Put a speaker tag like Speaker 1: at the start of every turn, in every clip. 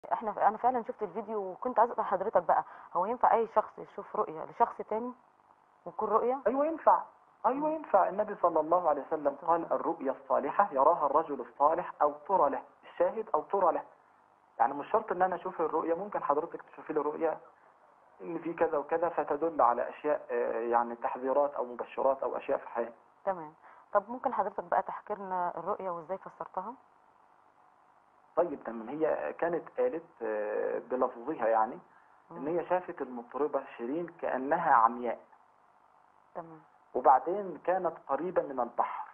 Speaker 1: احنا انا فعلا شفت الفيديو وكنت عايزه اسال حضرتك بقى هو ينفع اي شخص يشوف رؤيه لشخص تاني ويكون رؤيه
Speaker 2: ايوه ينفع ايوه ينفع النبي صلى الله عليه وسلم قال الرؤيا الصالحة يراها الرجل الصالح او ترى له الشاهد او ترى له يعني مش شرط ان انا اشوف الرؤيا ممكن حضرتك تشوفي لي رؤيا ان في كذا وكذا فتدل على اشياء آه، يعني تحذيرات او مبشرات او اشياء في حياتي
Speaker 1: تمام طب ممكن حضرتك بقى تحكي لنا الرؤيه وازاي فسرتها
Speaker 2: طيب تمام هي كانت قالت آه، بلفظها يعني ان هي شافت المطربة شيرين كأنها عمياء
Speaker 1: تمام
Speaker 2: وبعدين كانت قريبة من البحر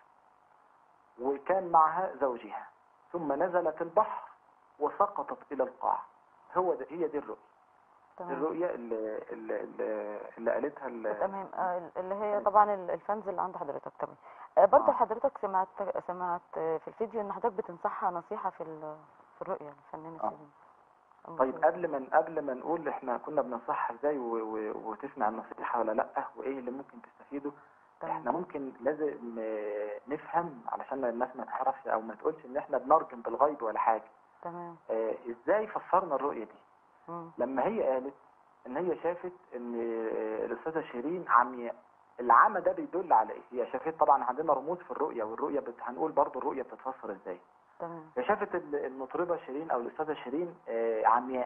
Speaker 2: وكان معها زوجها ثم نزلت البحر وسقطت إلى القاع هو ده هي دي الرؤية
Speaker 1: تمام
Speaker 2: الرؤية اللي, اللي, اللي, اللي قالتها ال-
Speaker 1: تمام آه، اللي هي طبعا ال- الفانز اللي عند حضرتك تمام آه، برضه
Speaker 2: آه.
Speaker 1: حضرتك سمعت سمعت آه، في الفيديو ان حضرتك بتنصحها نصيحه في ال- في الرؤيه الفنانه
Speaker 2: آه.
Speaker 1: شيرين أم
Speaker 2: طيب
Speaker 1: شيرين.
Speaker 2: قبل ما قبل ما نقول احنا كنا بننصحها ازاي و- و- وتسمع النصيحة ولا لا وايه اللي ممكن تستفيده
Speaker 1: تمام.
Speaker 2: احنا ممكن لازم آه، نفهم علشان الناس ما تعرفش او ما تقولش ان احنا بنرجم بالغيب ولا حاجة
Speaker 1: تمام
Speaker 2: آه، ازاي فسرنا الرؤية دي
Speaker 1: مم.
Speaker 2: لما هي قالت ان هي شافت ان الاستاذه شيرين عمياء العمى ده بيدل على ايه هي شافت طبعا عندنا رموز في الرؤيه والرؤيه بت... هنقول برضو الرؤيه بتتفسر ازاي
Speaker 1: تمام
Speaker 2: هي شافت ال- المطربه شيرين او الاستاذه شيرين آه، عمياء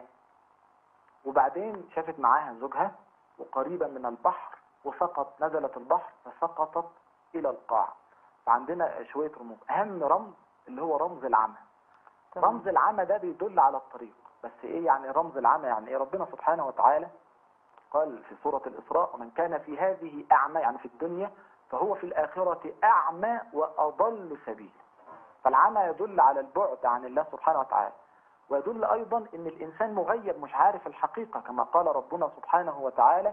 Speaker 2: وبعدين شافت معاها زوجها وقريبا من البحر وسقط نزلت البحر فسقطت الى القاع فعندنا شويه رموز اهم رمز اللي هو رمز العمى
Speaker 1: تمام.
Speaker 2: رمز العمى ده بيدل على الطريق بس ايه يعني رمز العمى يعني ايه ربنا سبحانه وتعالى قال في سورة الإسراء ومن كان في هذه أعمى يعني في الدنيا فهو في الآخرة أعمى وأضل سبيلا فالعمى يدل على البعد عن الله سبحانه وتعالى ويدل أيضا أن الإنسان مغيب مش عارف الحقيقة كما قال ربنا سبحانه وتعالى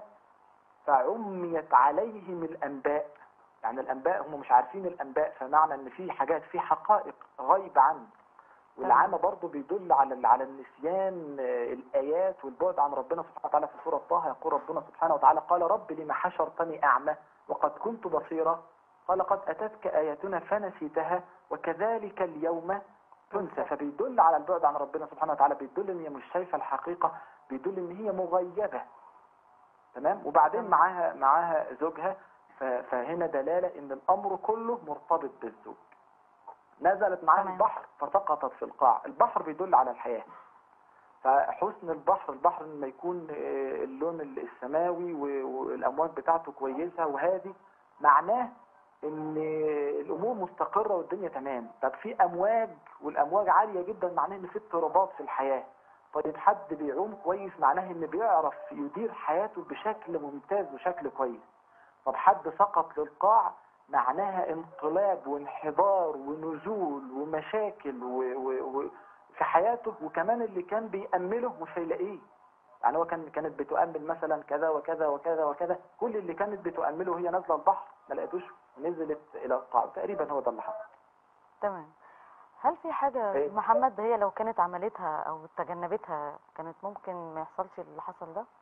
Speaker 2: فعميت عليهم الأنباء يعني الأنباء هم مش عارفين الأنباء فمعنى أن في حاجات في حقائق غيب عنه والعامة برضه بيدل على على النسيان آه، الآيات والبعد عن ربنا سبحانه وتعالى في سورة طه يقول ربنا سبحانه وتعالى قال رب لما حشرتني أعمى وقد كنت بصيرا قال قد أتتك آياتنا فنسيتها وكذلك اليوم تنسى فبيدل على البعد عن ربنا سبحانه وتعالى بيدل ان هي مش شايفة الحقيقة بيدل ان هي مغيبة تمام وبعدين
Speaker 1: تمام.
Speaker 2: معاها معاها زوجها ف- فهنا دلالة ان الامر كله مرتبط بالزوج نزلت معاها
Speaker 1: تمام.
Speaker 2: البحر فسقطت في القاع البحر بيدل على الحياة فحسن البحر البحر لما يكون آه، اللون السماوي و- والامواج بتاعته كويسة وهادي معناه ان الامور مستقرة والدنيا تمام طب في امواج والامواج عالية جدا معناه ان في اضطرابات في الحياة طيب حد بيعوم كويس معناه ان بيعرف يدير حياته بشكل ممتاز وشكل كويس طب حد سقط للقاع معناها انقلاب وانحدار ونزول ومشاكل و... و... و... في حياته وكمان اللي كان بيأمله مش هيلاقيه يعني هو كان كانت بتؤمل مثلا كذا وكذا وكذا وكذا كل اللي كانت بتؤمله وهي نازله البحر ما لقيتوش ونزلت الى القاع تقريبا هو ده اللي حصل
Speaker 1: تمام هل في حاجة
Speaker 2: إيه؟
Speaker 1: محمد هي لو كانت عملتها أو تجنبتها كانت ممكن ما يحصلش اللي حصل ده؟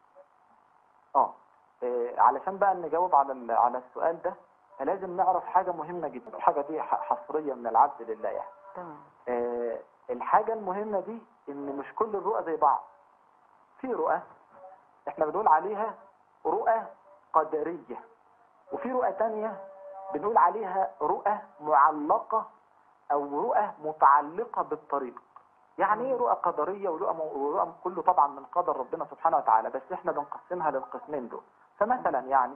Speaker 2: اه إيه، علشان بقى نجاوب على ال- على السؤال ده فلازم نعرف حاجه مهمه جدا الحاجه دي ح- حصريه من العبد لله يعني
Speaker 1: تمام
Speaker 2: آه، الحاجة المهمة دي ان مش كل الرؤى زي بعض في رؤى احنا بنقول عليها رؤى قدرية وفي رؤى تانية بنقول عليها رؤى معلقة او رؤى متعلقة بالطريق يعني ايه رؤى قدرية ورؤى, م- ورؤى كله طبعا من قدر ربنا سبحانه وتعالى بس احنا بنقسمها للقسمين دول فمثلا يعني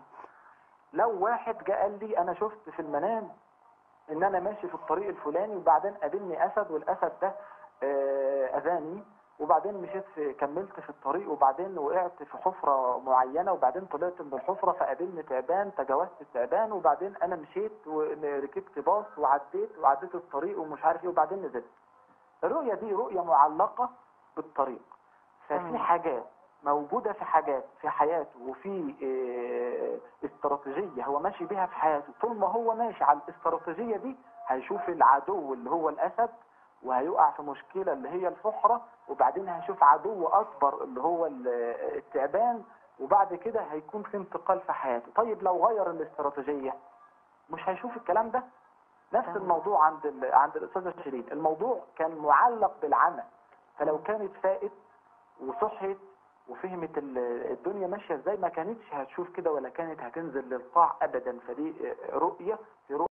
Speaker 2: لو واحد جاء قال لي انا شفت في المنام ان انا ماشي في الطريق الفلاني وبعدين قابلني اسد والاسد ده آه، اذاني وبعدين مشيت في كملت في الطريق وبعدين وقعت في حفرة معينة وبعدين طلعت من الحفرة فقابلني تعبان تجاوزت التعبان وبعدين انا مشيت وركبت باص وعديت وعديت الطريق ومش عارف ايه وبعدين نزلت الرؤية دي رؤية معلقة بالطريق ففي
Speaker 1: تمام.
Speaker 2: حاجات موجودة في حاجات في حياته وفي آه، استراتيجية هو ماشي بيها في حياته طول ما هو ماشي على الاستراتيجية دي هيشوف العدو اللي هو الأسد وهيقع في مشكلة اللي هي الفحرة وبعدين هيشوف عدو أكبر اللي هو ال- التعبان وبعد كده هيكون في انتقال في حياته طيب لو غير الاستراتيجية مش هيشوف الكلام ده نفس
Speaker 1: تمام.
Speaker 2: الموضوع عند ال... عند الأستاذة شيرين الموضوع كان معلق بالعمى فلو كانت فائت وصحت وفهمت ال- الدنيا ماشيه ازاي ما كانتش هتشوف كده ولا كانت هتنزل للقاع ابدا فدي رؤيه في رؤيه